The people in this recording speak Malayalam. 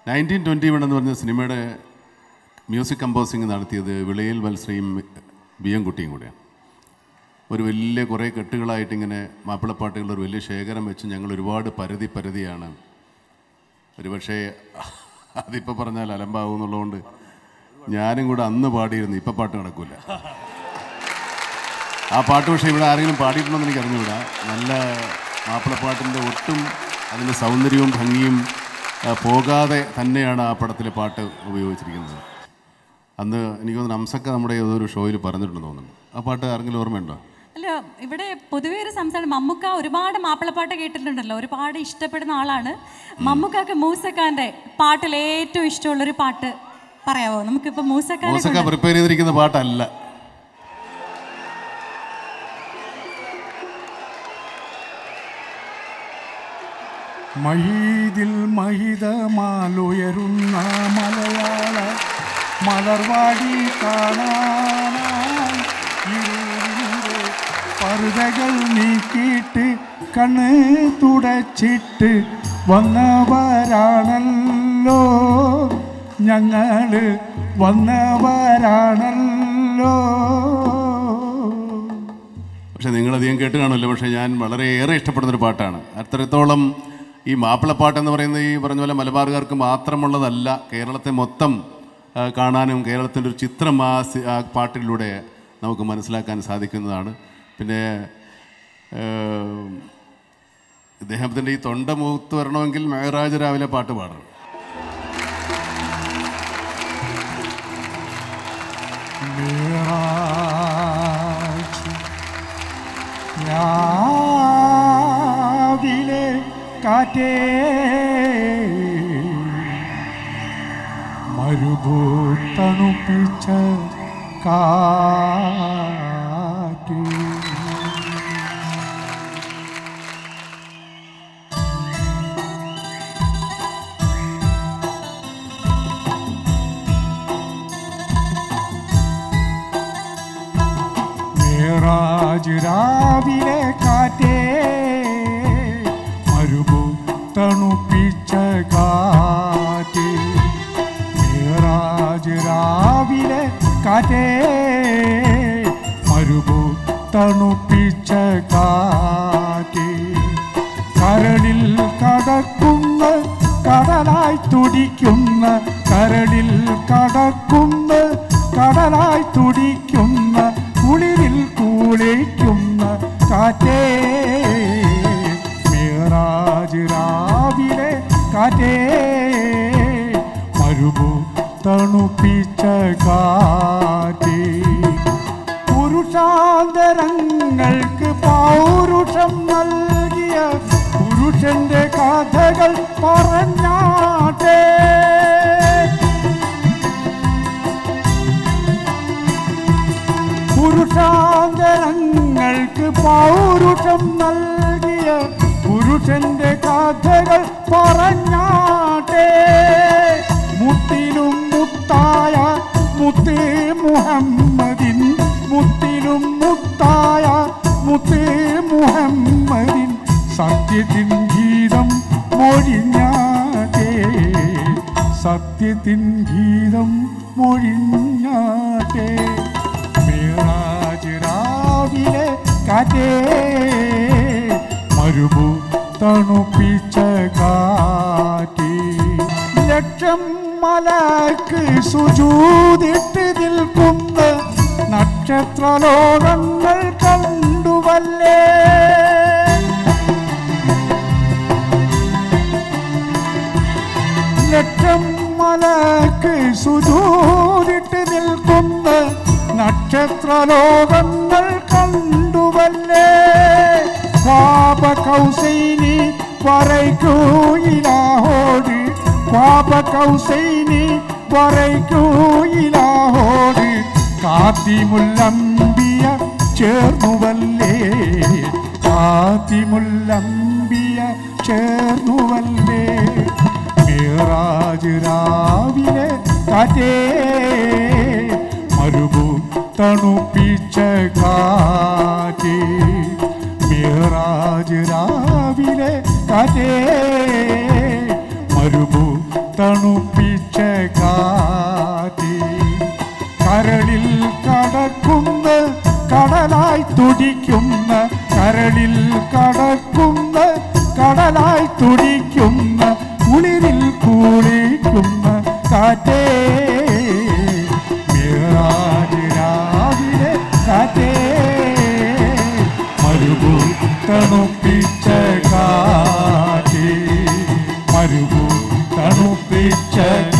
നയൻറ്റീൻ ട്വൻറ്റി വൺ എന്ന് പറഞ്ഞ സിനിമയുടെ മ്യൂസിക് കമ്പോസിങ് നടത്തിയത് വിളയിൽ വത്സരയും ബി എം കുട്ടിയും കൂടെയാണ് ഒരു വലിയ കുറേ കെട്ടുകളായിട്ട് ഇങ്ങനെ മാപ്പിളപ്പാട്ടുകളുടെ ഒരു വലിയ ശേഖരം വെച്ച് ഞങ്ങൾ ഒരുപാട് പരതി പരതിയാണ് ഒരുപക്ഷേ അതിപ്പോൾ പറഞ്ഞാൽ അലമ്പാവും എന്നുള്ളതുകൊണ്ട് ഞാനും കൂടെ അന്ന് പാടിയിരുന്നു ഇപ്പം പാട്ട് നടക്കില്ല ആ പാട്ട് പക്ഷേ ഇവിടെ ആരെങ്കിലും പാടിയിട്ടുണ്ടോ എന്ന് എനിക്ക് അറിഞ്ഞുകൂടാ നല്ല മാപ്പിളപ്പാട്ടിൻ്റെ ഒട്ടും അതിൻ്റെ സൗന്ദര്യവും ഭംഗിയും ആ, പോകാതെ തന്നെയാണ് ആ പടത്തിലെ പാട്ട് ഉപയോഗിച്ചിരിക്കുന്നത് അന്ന് എനിക്ക് തോന്നുന്നു അംസക്ക നമ്മുടെ ഏതൊരു ഷോയിൽ പറഞ്ഞിട്ടുണ്ടെന്ന് തോന്നുന്നു ആ പാട്ട് ആരെങ്കിലും ഓർമ്മയുണ്ടോ അല്ല ഇവിടെ പൊതുവേ ഒരു സംസാരം മമ്മൂക്ക ഒരുപാട് മാപ്പിളപ്പാട്ട് കേട്ടിട്ടുണ്ടല്ലോ ഒരുപാട് ഇഷ്ടപ്പെടുന്ന ആളാണ് മമ്മൂക്കാക്ക് മൂസക്കാന്റെ പാട്ടിൽ ഏറ്റവും ഇഷ്ടമുള്ള ഒരു പാട്ട് പറയാവോ നമുക്കിപ്പോ മൂസക്കാനെ മോസക്ക പ്രിപ്പയർ ചെയ്തിരിക്കുന്ന പാട്ടല്ല മഹീതിൽ മഹിതമാലുയരുന്ന മലയാള മലർവാടി കാണാനായി ഇരുളിൻ്റെ പറുതകൾ നീക്കിയിട്ട് കണ്ണ് തുടച്ചിട്ട് വന്നവരാണല്ലോ ഞങ്ങള് വന്നവരാണല്ലോ പക്ഷെ നിങ്ങളധികം കേട്ട് കാണുമല്ലോ പക്ഷേ ഞാൻ വളരെയേറെ ഇഷ്ടപ്പെടുന്നൊരു പാട്ടാണ് അത്രത്തോളം ഈ മാപ്പിളപ്പാട്ട് എന്ന് പറയുന്നത് ഈ പറഞ്ഞ പോലെ മലബാറുകാർക്ക് മാത്രമുള്ളതല്ല കേരളത്തെ മൊത്തം ആ, കാണാനും കേരളത്തിൻ്റെ ഒരു ചിത്രം ആ സി- ആ പാട്ടിലൂടെ നമുക്ക് മനസ്സിലാക്കാൻ സാധിക്കുന്നതാണ് പിന്നെ ഏം, ഇദ്ദേഹത്തിൻ്റെ ഈ തൊണ്ട മൂത്ത് വരണമെങ്കിൽ മേറാജ് രാവിലെ പാട്ട് പാടണം മിറാജ് രാവിലെ കാറ്റേ മരുഭൂത്തണുപ്പിച്ച കാറ്റ് മേറാജ് രാവിലെ കാറ്റേ മരുഭൂ തണുപ്പിച്ച കാറ്റ് മേറാജ് രാവിലെ കാറ്റേ മരുഭൂ തണുപ്പിച്ച കാറ്റ് കരളിൽ കടക്കുന്ന കടലായി തുടിക്കുന്ന കരളിൽ കടക്കുന്ന കടലായി തുടിക്കുന്ന കുളിരിൽ കുളിക്കുന്ന കാറ്റേ മേറാജ് രാവിലെ കാറ്റേ മരുഭൂ തണുപ്പിച്ച കാറ്റേ പുരുഷാന്തരങ്ങൾക്ക് പൗരുഷം നൽകിയ പുരുഷന്റെ കഥകൾ പറഞ്ഞാട്ടെ പുരുഷാന്തരങ്ങൾക്ക് പൗരുഷം നൽകിയ പുരുഷന്റെ കഥകൾ പറഞ്ഞാട്ടെ മുത്തിലും മുത്തായ മുത്ത് മുഹമ്മദിൻ മുത്തിലും മുത്തായ മുത്ത് മുഹമ്മദിൻ സത്യത്തിൻ ഗീതം മൊഴിഞ്ഞാട്ടെ സത്യത്തിൻ ഗീതം മൊഴിഞ്ഞാട്ടെ മേറാജ് രാവിലെ കാറ്റേ മരുഭൂ തണുപ്പിച്ച കാറ്റേ ലക്ഷം മലക്ക് സുജൂതിട്ട് നിൽക്കുന്ന നക്ഷത്രലോകങ്ങൾ കണ്ടുവല്ലേ ലക്ഷം മലക്ക് സുദൂരിട്ട് നിൽക്കുന്ന നക്ഷത്രലോകങ്ങൾ കണ്ടുവല്ലേ പാപ കൗസൈനി പറയ്ക്കൂയിലാഹോട് പാപ കൗസൈനി പറയ്ക്കൂയിലാഹോട് കാത്തിമുല്ലമ്പിയ ചേർന്നുവല്ലേ കാത്തിമുല്ലമ്പിയ ചേർന്നുവല്ലേ മേറാജ് രാവിലെ കാറ്റേ മരുഭൂ തണുപ്പിച്ച കാറ്റേ മേറാജ് രാവിലെ കാറ്റേ മരുഭൂ തണുപ്പിച്ച കാറ്റേ കരളിൽ കടക്കുന്ന കടലായി തുടിക്കുന്ന കരളിൽ കടക്കുന്ന കടലായി തുടിക്കുന്ന കുളിരിൽ കുളിക്കുന്ന കാറ്റേ മേറാജ് രാവിലെ കാറ്റേ മരുഭൂ തണുപ്പിച്ച കാറ്റേ മരുഭൂ തണുപ്പിച്ച